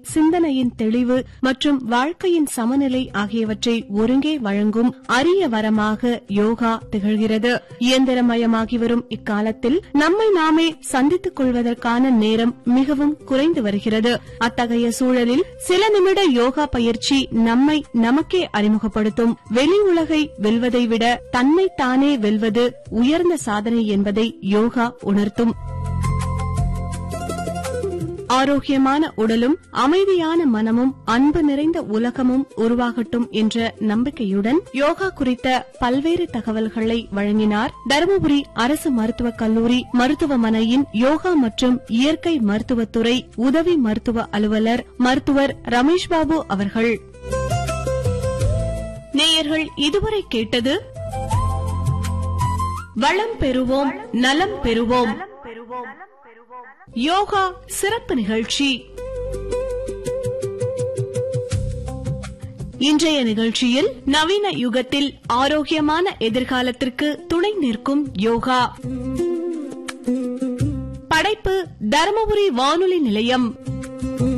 சிந்தனையின் தெளிவு மற்றும் வாழ்க்கையின் சமநிலை ஆகியவற்றை ஒருங்கே வழங்கும் அரிய வரமாக யோகா திகழ்கிறது இயந்திரமயமாகி வரும் இக்காலத்தில் நம்மை நாமே சந்தித்துக் கொள்வதற்கான நேரம் மிகவும் குறைந்து வருகிறது அத்தகைய சூழலில் சில நிமிட யோகா பயிற்சி நம்மை நமக்கே அறிமுகப்படுத்தும் வெளி உலகை வெல்வதை விட தன்னை தானே வெல்வது உயர்ந்த சாதனை என்பதை யோகா உணர்த்தும் ஆரோக்கியமான உடலும் அமைதியான மனமும் அன்பு நிறைந்த உலகமும் உருவாகட்டும் என்ற நம்பிக்கையுடன் யோகா குறித்த பல்வேறு தகவல்களை வழங்கினார் தருமபுரி அரசு மருத்துவக் கல்லூரி மருத்துவமனையின் யோகா மற்றும் இயற்கை மருத்துவத்துறை உதவி மருத்துவ அலுவலர் மருத்துவர் ரமேஷ் பாபு அவர்கள் நேயர்கள் இதுவரை கேட்டது வளம் பெறுவோம் நலம் பெறுவோம் யோகா சிறப்பு நிகழ்ச்சி இன்றைய நிகழ்ச்சியில் நவீன யுகத்தில் ஆரோக்கியமான எதிர்காலத்திற்கு துணை நிற்கும் யோகா படைப்பு தருமபுரி வானொலி நிலையம்